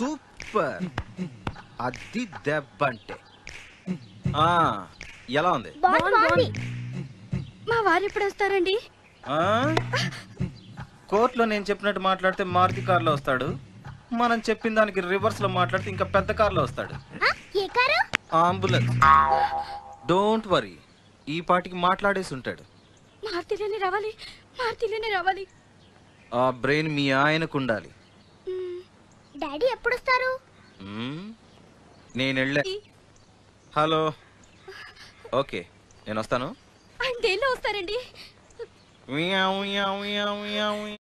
Super అది దెబ్బ అంటే ఆ, ఎలా ఉంది బాగుంది బాగుంది మా వారు ఎప్పుడు వస్తారండి ఆ? కోర్టులో నేను చెప్పినట్టు మాట్లాడితే మారుతి కార్లో వస్తాడు మనం చెప్పిన దానికి రివర్స్ లో మాట్లాడితే ఇంకా పెద్ద కార్లో వస్తాడు ఆ, ఏ కారు అంబులెన్స్ డోంట్ వరీ ఈ పాటికి మాట్లాడేసి ఉంటాడు మార్తిలోనే రావాలి మార్తిలోనే రావాలి ఆ బ్రెయిన్ మీ ఆయనకు ఉండాలి డాడీ ఎప్పుడు వస్తారు మ్మ్. నేను వెళ్ళా హలో ఓకే నేను వస్తాను ఆయన దేనిలో వస్తారండి మియావ్, మియావ్, మియావ్, మియావ్, మియావ్.